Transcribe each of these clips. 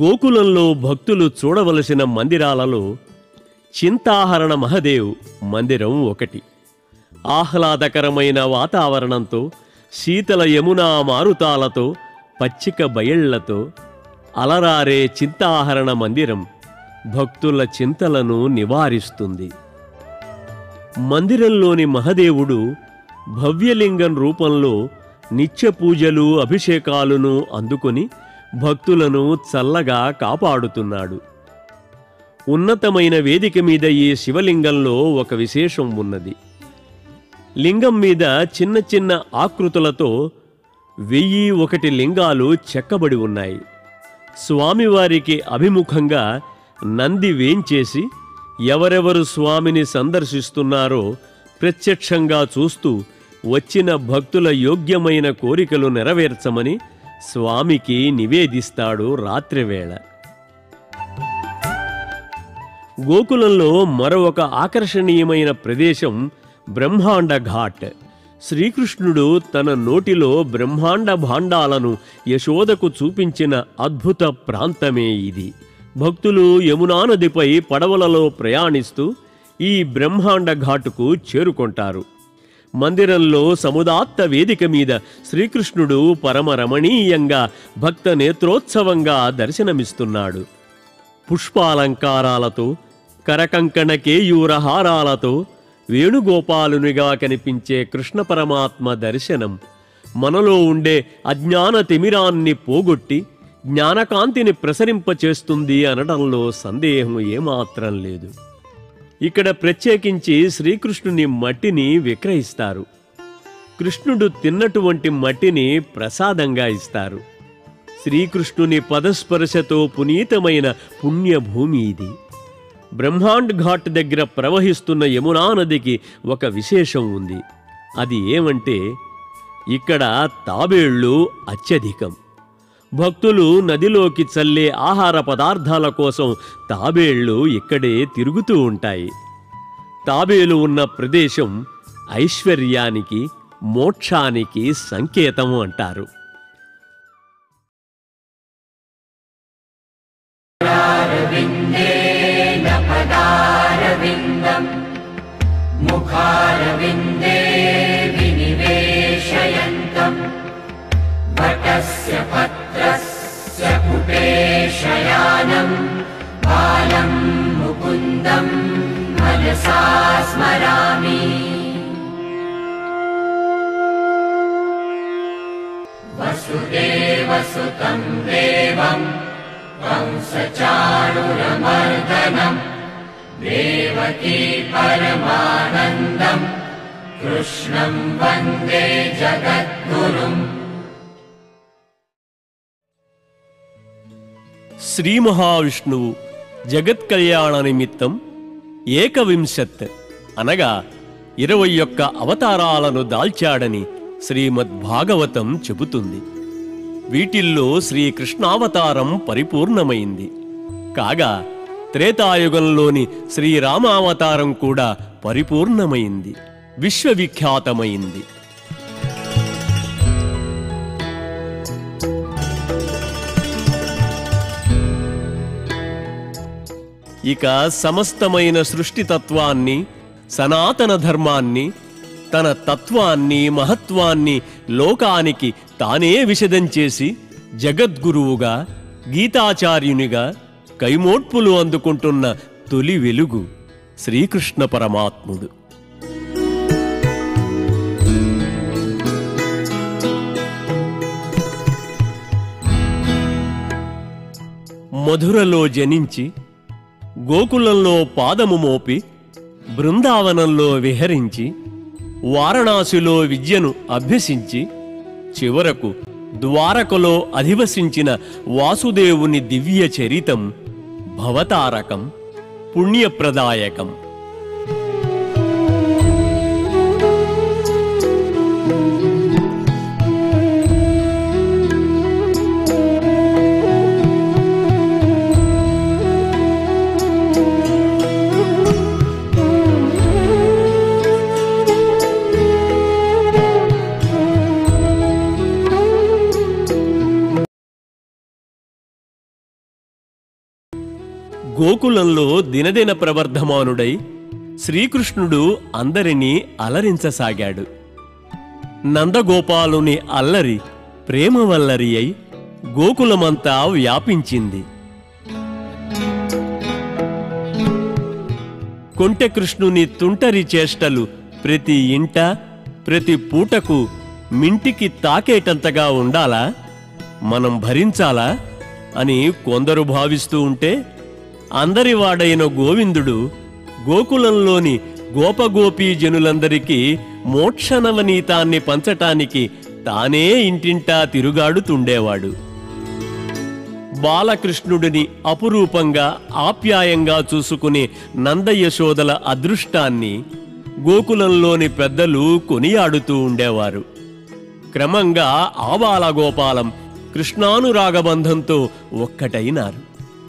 గోకులంలో భక్తులు చూడవలసిన మందిరాలలో చింతాహరణ మహదేవ్ మందిరం ఒకటి ఆహ్లాదకరమైన వాతావరణంతో శీతల యమునా మారుతాలతో పచ్చిక బయళ్లతో అలరారే చింతాహరణ మందిరం భక్తుల చింతలను నివారిస్తుంది మందిరంలోని మహదేవుడు భవ్యలింగం రూపంలో నిత్య పూజలు అభిషేకాలను అందుకొని భక్తులను చల్లగా కాపాడుతున్నాడు ఉన్నతమైన వేదిక మీద ఈ శివలింగంలో ఒక విశేషం ఉన్నది లింగం మీద చిన్న చిన్న ఆకృతులతో వెయ్యి ఒకటి లింగాలు చెక్కబడి ఉన్నాయి స్వామివారికి అభిముఖంగా నంది వేంచేసి ఎవరెవరు స్వామిని సందర్శిస్తున్నారో ప్రత్యక్షంగా చూస్తూ వచ్చిన భక్తుల యోగ్యమైన కోరికలు నెరవేర్చమని స్వామికి నివేదిస్తాడు రాత్రివేళ గోకులంలో మరొక ఆకర్షణీయమైన ప్రదేశం బ్రహ్మాండ ఘాట్ శ్రీకృష్ణుడు తన నోటిలో బ్రహ్మాండ భాండాలను యశోదకు చూపించిన అద్భుత ప్రాంతమే ఇది భక్తులు యమునా నదిపై పడవలలో ప్రయాణిస్తూ ఈ బ్రహ్మాండ ఘాటుకు చేరుకొంటారు మందిరంలో సముదాత్త వేదిక మీద శ్రీకృష్ణుడు పరమ రమణీయంగా భక్త నేత్రోత్సవంగా దర్శనమిస్తున్నాడు పుష్పాలంకారాలతో కరకంకణ కేయూరహారాలతో వేణుగోపాలునిగా కనిపించే కృష్ణ పరమాత్మ దర్శనం మనలో ఉండే అజ్ఞాన తిమిరాన్ని పోగొట్టి జ్ఞానకాంతిని ప్రసరింపచేస్తుంది అనడంలో సందేహం ఏమాత్రం లేదు ఇక్కడ ప్రత్యేకించి శ్రీకృష్ణుని మట్టిని విక్రయిస్తారు కృష్ణుడు తిన్నటువంటి మట్టిని ప్రసాదంగా ఇస్తారు శ్రీకృష్ణుని పదస్పర్శతో పునీతమైన పుణ్యభూమి ఇది బ్రహ్మాండ్ ఘాట్ దగ్గర ప్రవహిస్తున్న యమునా నదికి ఒక విశేషం ఉంది అది ఏమంటే ఇక్కడ తాబేళ్లు అత్యధికం భక్తులు నదిలోకి చల్లే ఆహార పదార్థాల కోసం తాబేళ్లు ఇక్కడే తిరుగుతూ ఉంటాయి తాబేలు ఉన్న ప్రదేశం ఐశ్వర్యానికి మోక్షానికి సంకేతం అంటారు पदारविन्दम् मुखारविन्दे विनिवेशयन्तम् वटस्य पत्रस्य पुटेशयानम् बालम् मुकुन्दम् मनसा स्मरामि वसुदेवसुतम् देवम् कंसचाणुरमर्दनम् देवकी परमानन्दम् कृष्णम् वन्दे जगद्गुरुम् శ్రీ మహావిష్ణువు జగత్ కళ్యాణ నిమిత్తం ఏకవింశత్ అనగా ఇరవై ఒక్క అవతారాలను దాల్చాడని శ్రీమద్ భాగవతం చెబుతుంది వీటిల్లో శ్రీకృష్ణావతారం పరిపూర్ణమైంది కాగా త్రేతాయుగంలోని శ్రీరామావతారం కూడా పరిపూర్ణమైంది విశ్వవిఖ్యాతమైంది ఇక సమస్తమైన సృష్టితత్వాన్ని సనాతన ధర్మాన్ని తన తత్వాన్ని మహత్వాన్ని లోకానికి తానే విషదం చేసి జగద్గురువుగా గీతాచార్యునిగా కైమోడ్పులు అందుకుంటున్న తొలి వెలుగు శ్రీకృష్ణ పరమాత్ముడు మధురలో జనించి గోకులంలో పాదము మోపి బృందావనంలో విహరించి వారణాసిలో విద్యను అభ్యసించి చివరకు ద్వారకలో అధివసించిన వాసుదేవుని దివ్య చరితం భవతారకం పుణ్యప్రదాయకం గోకులంలో దినదిన ప్రవర్ధమానుడై శ్రీకృష్ణుడు అందరినీ అలరించసాగాడు నందగోపాలుని అల్లరి ప్రేమ వల్లరి అయి గోకులమంతా వ్యాపించింది కొంటె కృష్ణుని తుంటరి చేష్టలు ప్రతి ఇంట ప్రతి పూటకు మింటికి తాకేటంతగా ఉండాలా మనం భరించాలా అని కొందరు భావిస్తూ ఉంటే అందరి వాడైన గోవిందుడు గోకులంలోని గోపగోపీ జనులందరికీ మోక్షనవనీతాన్ని పంచటానికి తానే ఇంటింటా తిరుగాడుతుండేవాడు బాలకృష్ణుడిని అపురూపంగా ఆప్యాయంగా చూసుకునే నందయశోదల అదృష్టాన్ని గోకులంలోని పెద్దలు కొనియాడుతూ ఉండేవారు క్రమంగా ఆ బాలగోపాలం కృష్ణానురాగబంధంతో ఒక్కటైనారు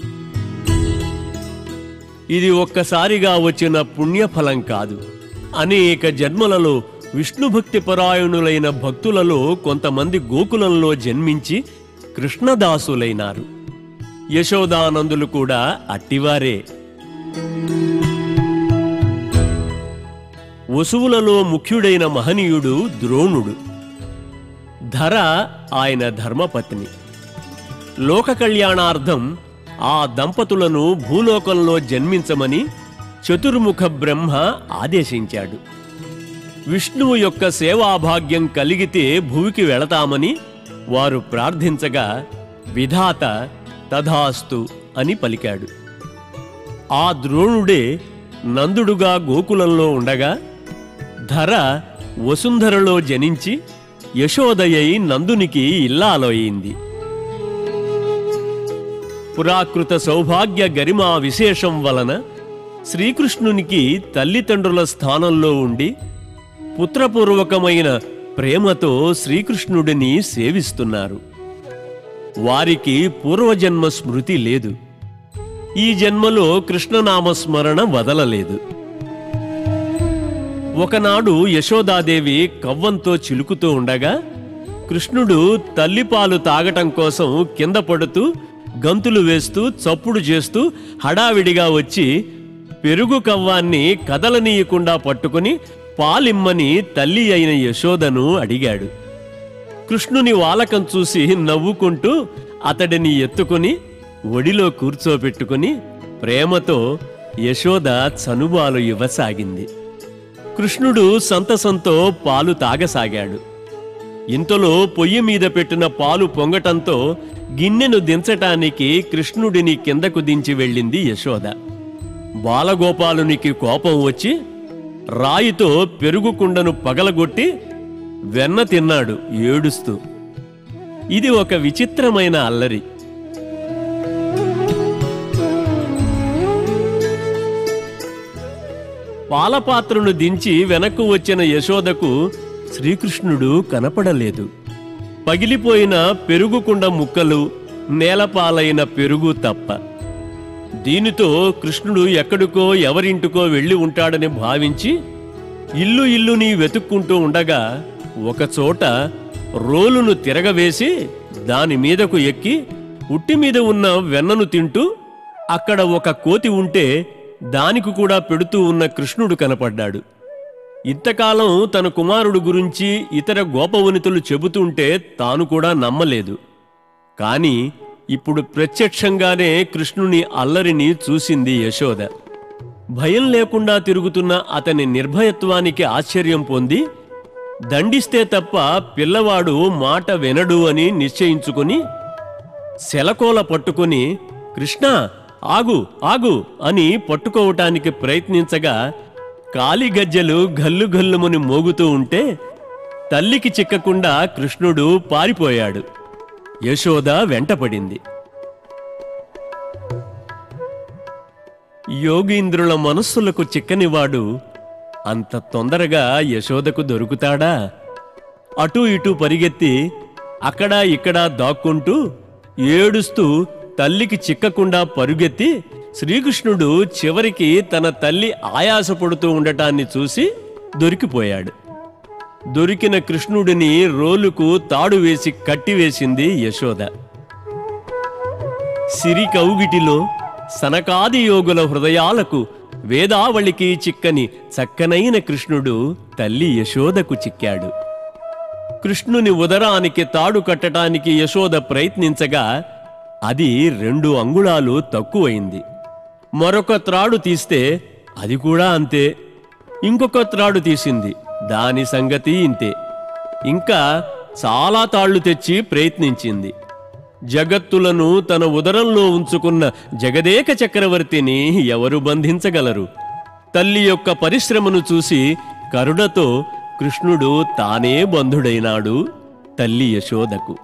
ఇది ఒక్కసారిగా వచ్చిన పుణ్యఫలం కాదు అనేక జన్మలలో విష్ణుభక్తి పరాయణులైన భక్తులలో కొంతమంది గోకులంలో జన్మించి కృష్ణదాసులైనారు యశోదానందులు కూడా అట్టివారే వసువులలో ముఖ్యుడైన మహనీయుడు ద్రోణుడు ధర ఆయన ధర్మపత్ని లోక కళ్యాణార్థం ఆ దంపతులను భూలోకంలో జన్మించమని చతుర్ముఖ బ్రహ్మ ఆదేశించాడు విష్ణువు యొక్క సేవాభాగ్యం కలిగితే భూమికి వెళతామని వారు ప్రార్థించగా విధాత తథాస్తు అని పలికాడు ఆ ద్రోణుడే నందుడుగా గోకులంలో ఉండగా ధర వసుంధరలో జనించి యశోదయై నందునికి ఇల్లాలోయింది పురాకృత సౌభాగ్య గరిమా విశేషం వలన శ్రీకృష్ణునికి తల్లిదండ్రుల స్థానంలో ఉండి పుత్రపూర్వకమైన ప్రేమతో శ్రీకృష్ణుడిని సేవిస్తున్నారు వారికి పూర్వజన్మ స్మృతి లేదు ఈ జన్మలో కృష్ణనామస్మరణ వదలలేదు ఒకనాడు యశోదాదేవి కవ్వంతో చిలుకుతూ ఉండగా కృష్ణుడు తల్లిపాలు తాగటం కోసం కింద పడుతూ గంతులు వేస్తూ చప్పుడు చేస్తూ హడావిడిగా వచ్చి పెరుగు కవ్వాన్ని కదలనీయకుండా పట్టుకుని పాలిమ్మని తల్లి అయిన యశోదను అడిగాడు కృష్ణుని వాలకం చూసి నవ్వుకుంటూ అతడిని ఎత్తుకుని ఒడిలో కూర్చోబెట్టుకుని ప్రేమతో యశోద చనుబాలు ఇవ్వసాగింది కృష్ణుడు సంతసంతో పాలు తాగసాగాడు ఇంతలో పొయ్యి మీద పెట్టిన పాలు పొంగటంతో గిన్నెను దించటానికి కృష్ణుడిని కిందకు దించి వెళ్ళింది యశోద బాలగోపాలునికి కోపం వచ్చి రాయితో పెరుగు కుండను పగలగొట్టి వెన్న తిన్నాడు ఏడుస్తూ ఇది ఒక విచిత్రమైన అల్లరి పాలపాత్రను దించి వెనక్కు వచ్చిన యశోదకు శ్రీకృష్ణుడు కనపడలేదు పగిలిపోయిన పెరుగుకుండ ముక్కలు నేలపాలైన పెరుగు తప్ప దీనితో కృష్ణుడు ఎక్కడికో ఎవరింటికో వెళ్ళి ఉంటాడని భావించి ఇల్లు ఇల్లుని వెతుక్కుంటూ ఉండగా ఒకచోట రోలును తిరగవేసి దాని మీదకు ఎక్కి ఉట్టి మీద ఉన్న వెన్నను తింటూ అక్కడ ఒక కోతి ఉంటే దానికి కూడా పెడుతూ ఉన్న కృష్ణుడు కనపడ్డాడు ఇంతకాలం తన కుమారుడు గురించి ఇతర గోపవనితులు చెబుతుంటే తాను కూడా నమ్మలేదు కాని ఇప్పుడు ప్రత్యక్షంగానే కృష్ణుని అల్లరిని చూసింది యశోద భయం లేకుండా తిరుగుతున్న అతని నిర్భయత్వానికి ఆశ్చర్యం పొంది దండిస్తే తప్ప పిల్లవాడు మాట వినడు అని నిశ్చయించుకుని శలకోల పట్టుకుని కృష్ణ ఆగు ఆగు అని పట్టుకోవటానికి ప్రయత్నించగా కాలి గజ్జలు గల్లు గల్లుమని మోగుతూ ఉంటే తల్లికి చిక్కకుండా కృష్ణుడు పారిపోయాడు యశోద వెంటపడింది యోగీంద్రుల మనస్సులకు చిక్కనివాడు అంత తొందరగా యశోదకు దొరుకుతాడా అటూ ఇటూ పరిగెత్తి అక్కడా ఇక్కడా దాక్కుంటూ ఏడుస్తూ తల్లికి చిక్కకుండా పరుగెత్తి శ్రీకృష్ణుడు చివరికి తన తల్లి ఆయాసపడుతూ ఉండటాన్ని చూసి దొరికిపోయాడు దొరికిన కృష్ణుడిని రోలుకు తాడు వేసి కట్టివేసింది యశోద సిరి కౌగిటిలో సనకాది యోగుల హృదయాలకు వేదావళికి చిక్కని చక్కనైన కృష్ణుడు తల్లి యశోదకు చిక్కాడు కృష్ణుని ఉదరానికి తాడు కట్టడానికి యశోద ప్రయత్నించగా అది రెండు అంగుళాలు తక్కువైంది మరొక త్రాడు తీస్తే అది కూడా అంతే ఇంకొక త్రాడు తీసింది దాని సంగతి ఇంతే ఇంకా చాలా తాళ్లు తెచ్చి ప్రయత్నించింది జగత్తులను తన ఉదరంలో ఉంచుకున్న జగదేక చక్రవర్తిని ఎవరు బంధించగలరు తల్లి యొక్క పరిశ్రమను చూసి కరుణతో కృష్ణుడు తానే బంధుడైనాడు తల్లి యశోదకు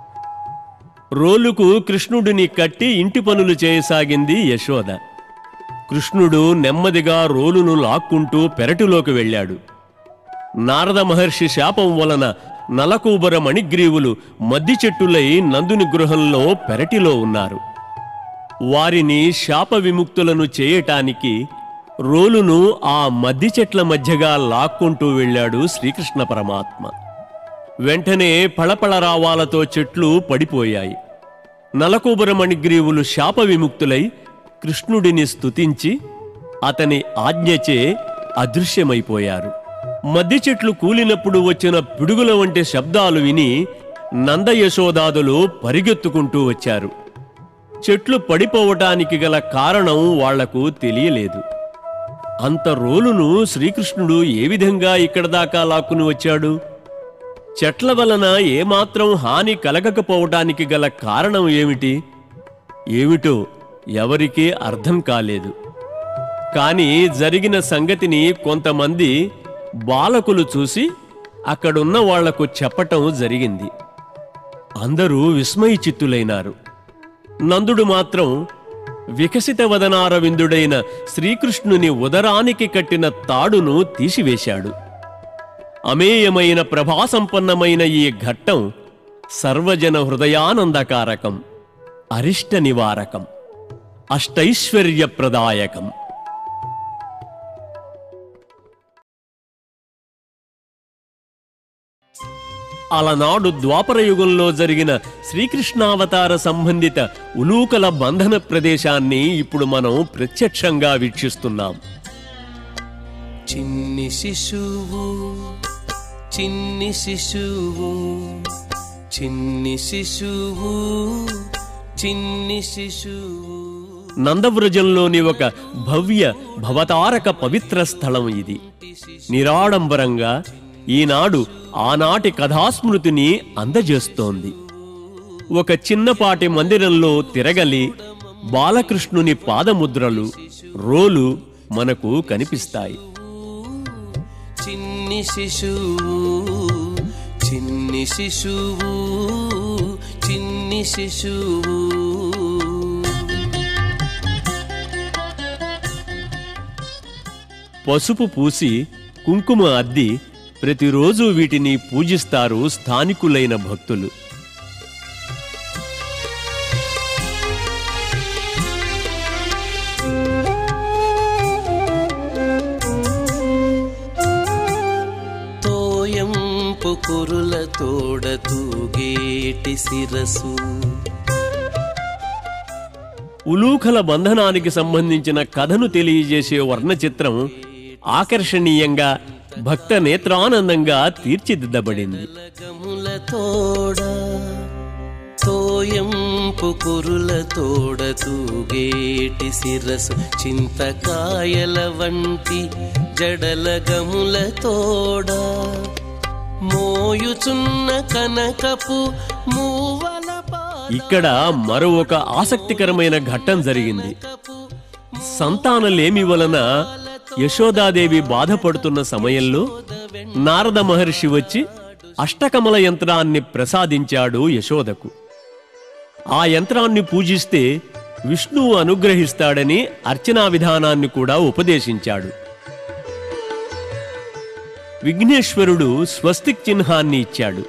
రోలుకు కృష్ణుడిని కట్టి ఇంటి పనులు చేయసాగింది యశోద కృష్ణుడు నెమ్మదిగా రోలును లాక్కుంటూ పెరటిలోకి వెళ్ళాడు నారద మహర్షి శాపం వలన నలకూబర మణిగ్రీవులు మద్ది చెట్టులై నందుని గృహంలో పెరటిలో ఉన్నారు వారిని శాప విముక్తులను చేయటానికి రోలును ఆ మద్ది చెట్ల మధ్యగా లాక్కుంటూ వెళ్ళాడు శ్రీకృష్ణ పరమాత్మ వెంటనే పళపళరావాలతో చెట్లు పడిపోయాయి నలకూబర మణిగ్రీవులు శాప విముక్తులై కృష్ణుడిని స్తుతించి అతని ఆజ్ఞచే అదృశ్యమైపోయారు మద్ది చెట్లు కూలినప్పుడు వచ్చిన పిడుగుల వంటి శబ్దాలు విని నందయశోదాదులు పరిగెత్తుకుంటూ వచ్చారు చెట్లు పడిపోవటానికి గల కారణం వాళ్లకు తెలియలేదు అంత రోలును శ్రీకృష్ణుడు ఏ విధంగా ఇక్కడ దాకా లాక్కుని వచ్చాడు చెట్ల వలన ఏమాత్రం హాని కలగకపోవటానికి గల కారణం ఏమిటి ఏమిటో ఎవరికీ అర్థం కాలేదు కాని జరిగిన సంగతిని కొంతమంది బాలకులు చూసి అక్కడున్న వాళ్లకు చెప్పటం జరిగింది అందరూ విస్మయచిత్తులైనారు నందుడు మాత్రం వికసిత వదనారవిందుడైన శ్రీకృష్ణుని ఉదరానికి కట్టిన తాడును తీసివేశాడు అమేయమైన ప్రభాసంపన్నమైన ఈ ఘట్టం సర్వజన హృదయానందకారకం అరిష్ట నివారకం అష్టైశ్వర్యప్రదాయకం అలనాడు ద్వాపరయుగంలో జరిగిన శ్రీకృష్ణావతార సంబంధిత ఉలూకల బంధన ప్రదేశాన్ని ఇప్పుడు మనం ప్రత్యక్షంగా వీక్షిస్తున్నాం చిన్ని శిశువు చిన్ని శిశువు చిన్ని శిశువు చిన్ని శిశువు నందవ్రజంలోని ఒక భవ్య భవతారక పవిత్ర స్థలం ఇది నిరాడంబరంగా ఈనాడు ఆనాటి కథాస్మృతిని అందజేస్తోంది ఒక చిన్నపాటి మందిరంలో తిరగలి బాలకృష్ణుని పాదముద్రలు రోలు మనకు కనిపిస్తాయి చిన్ని శిశువు చిన్ని శిశువు చిన్ని శిశువు పసుపు పూసి కుంకుమ అద్ది ప్రతిరోజు వీటిని పూజిస్తారు స్థానికులైన భక్తులు తోయంపు కురుల తోడ తూగేటి శిరసు ఉలూఖల బంధనానికి సంబంధించిన కథను తెలియజేసే వర్ణ చిత్రం ఆకర్షణీయంగా భక్త నేత్రానందంగా తీర్చిదిద్దబడింది లగముల తోడ తోయంపు కురుల తోడ తూగేటి శిరసు చింతకాయల వంటి జడలగముల తోడ మోయుచున్న కనకపు మూవల ఇక్కడ మరో ఒక ఆసక్తికరమైన ఘట్టం జరిగింది సంతానలేమి వలన యశోదాదేవి బాధపడుతున్న సమయంలో నారద మహర్షి వచ్చి అష్టకమల యంత్రాన్ని ప్రసాదించాడు యశోదకు ఆ యంత్రాన్ని పూజిస్తే విష్ణువు అనుగ్రహిస్తాడని అర్చనా విధానాన్ని కూడా ఉపదేశించాడు విఘ్నేశ్వరుడు స్వస్తిక్ చిహ్నాన్ని ఇచ్చాడు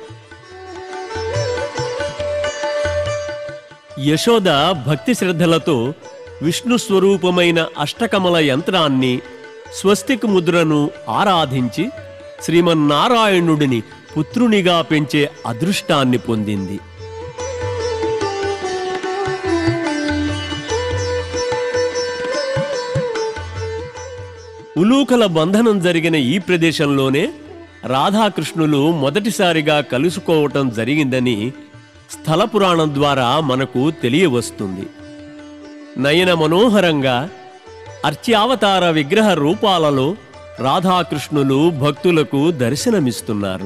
యశోద భక్తి శ్రద్ధలతో విష్ణు స్వరూపమైన అష్టకమల యంత్రాన్ని స్వస్తిక్ ముద్రను ఆరాధించి శ్రీమన్నారాయణుడిని పుత్రునిగా పెంచే అదృష్టాన్ని పొందింది ఉలూకల బంధనం జరిగిన ఈ ప్రదేశంలోనే రాధాకృష్ణులు మొదటిసారిగా కలుసుకోవటం జరిగిందని స్థల పురాణం ద్వారా మనకు తెలియవస్తుంది నయన మనోహరంగా అర్చ్యావతార విగ్రహ రూపాలలో రాధాకృష్ణులు భక్తులకు దర్శనమిస్తున్నారు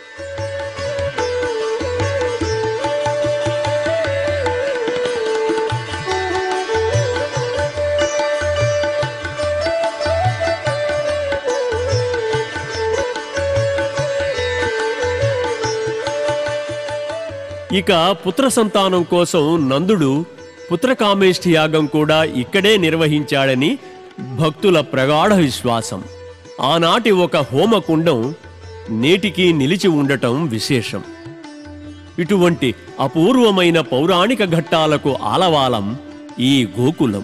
ఇక పుత్ర సంతానం కోసం నందుడు పుత్రకామేష్టి యాగం కూడా ఇక్కడే నిర్వహించాడని భక్తుల ప్రగాఢ విశ్వాసం ఆనాటి ఒక హోమకుండం నేటికి నిలిచి ఉండటం విశేషం ఇటువంటి అపూర్వమైన పౌరాణిక ఘట్టాలకు ఆలవాలం ఈ గోకులం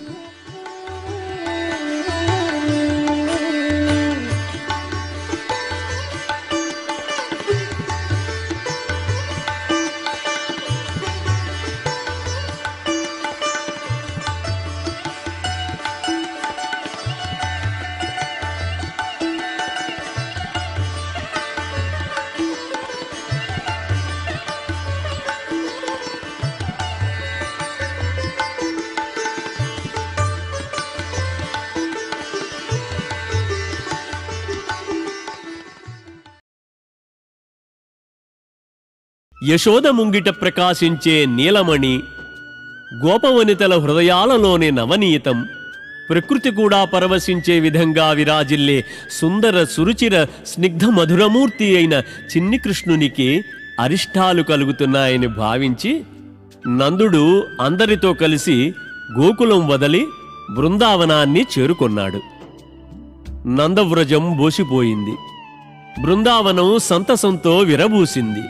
యశోద ముంగిట ప్రకాశించే నీలమణి గోపవనితల హృదయాలలోని నవనీతం ప్రకృతి కూడా పరవశించే విధంగా విరాజిల్లే సుందర సురుచిర స్నిగ్ధ మధురమూర్తి అయిన చిన్ని కృష్ణునికి అరిష్టాలు కలుగుతున్నాయని భావించి నందుడు అందరితో కలిసి గోకులం వదలి బృందావనాన్ని చేరుకొన్నాడు నందవ్రజం బోసిపోయింది బృందావనం సంతసంతో విరబూసింది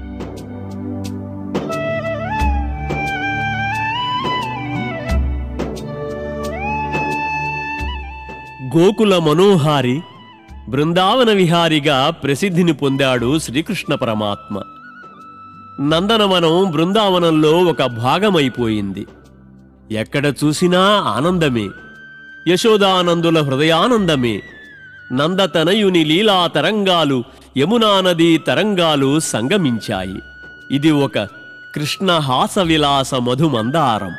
గోకుల మనోహారి బృందావన విహారిగా ప్రసిద్ధిని పొందాడు శ్రీకృష్ణ పరమాత్మ నందనవనం బృందావనంలో ఒక భాగమైపోయింది ఎక్కడ చూసినా ఆనందమే యశోదానందుల హృదయానందమే నందతనయుని లీలా తరంగాలు యమునా నదీ తరంగాలు సంగమించాయి ఇది ఒక కృష్ణ హాస విలాస మధుమందారం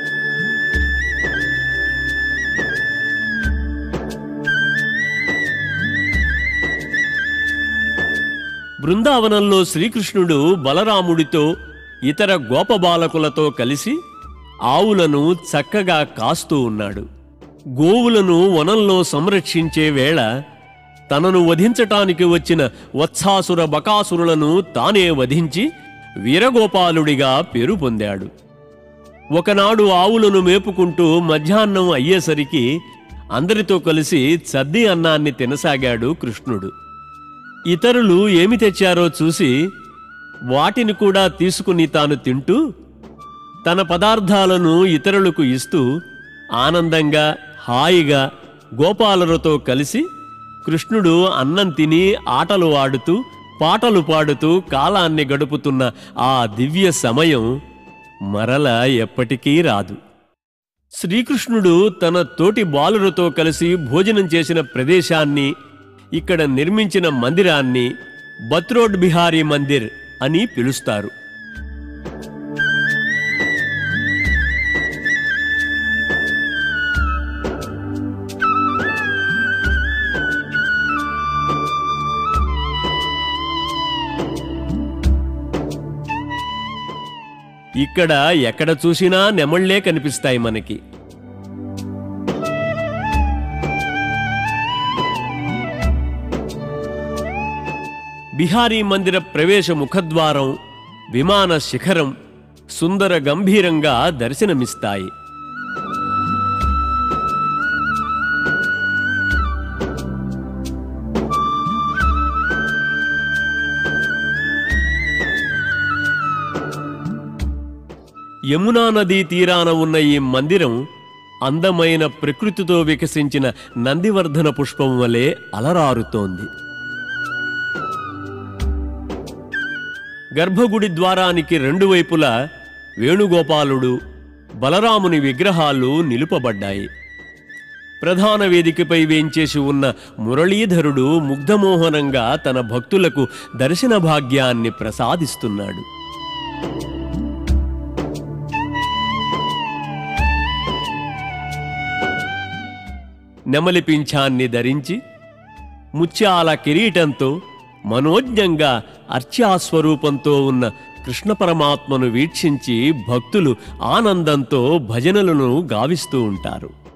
బృందావనంలో శ్రీకృష్ణుడు బలరాముడితో ఇతర గోపబాలకులతో కలిసి ఆవులను చక్కగా కాస్తూ ఉన్నాడు గోవులను వనంలో సంరక్షించే వేళ తనను వధించటానికి వచ్చిన వత్సాసుర బకాసురులను తానే వధించి వీరగోపాలుడిగా పేరు పొందాడు ఒకనాడు ఆవులను మేపుకుంటూ మధ్యాహ్నం అయ్యేసరికి అందరితో కలిసి చద్ది అన్నాన్ని తినసాగాడు కృష్ణుడు ఇతరులు ఏమి తెచ్చారో చూసి వాటిని కూడా తీసుకుని తాను తింటూ తన పదార్థాలను ఇతరులకు ఇస్తూ ఆనందంగా హాయిగా గోపాలులతో కలిసి కృష్ణుడు అన్నం తిని ఆటలు ఆడుతూ పాటలు పాడుతూ కాలాన్ని గడుపుతున్న ఆ దివ్య సమయం మరల ఎప్పటికీ రాదు శ్రీకృష్ణుడు తన తోటి బాలులతో కలిసి భోజనం చేసిన ప్రదేశాన్ని ఇక్కడ నిర్మించిన మందిరాన్ని బత్రోడ్ బిహారీ మందిర్ అని పిలుస్తారు ఇక్కడ ఎక్కడ చూసినా నెమళ్లే కనిపిస్తాయి మనకి బిహారీ మందిర ప్రవేశ ముఖద్వారం విమాన శిఖరం సుందర గంభీరంగా దర్శనమిస్తాయి యమునా నదీ తీరాన ఉన్న ఈ మందిరం అందమైన ప్రకృతితో వికసించిన నందివర్ధన పుష్పం వలె అలరారుతోంది గర్భగుడి ద్వారానికి రెండు వైపులా వేణుగోపాలుడు బలరాముని విగ్రహాలు నిలుపబడ్డాయి ప్రధాన వేదికపై వేంచేసి ఉన్న మురళీధరుడు ముగ్ధమోహనంగా తన భక్తులకు దర్శన భాగ్యాన్ని ప్రసాదిస్తున్నాడు నెమలి పింఛాన్ని ధరించి ముత్యాల కిరీటంతో మనోజ్ఞంగా అర్చాస్వరూపంతో ఉన్న కృష్ణ పరమాత్మను వీక్షించి భక్తులు ఆనందంతో భజనలను గావిస్తూ ఉంటారు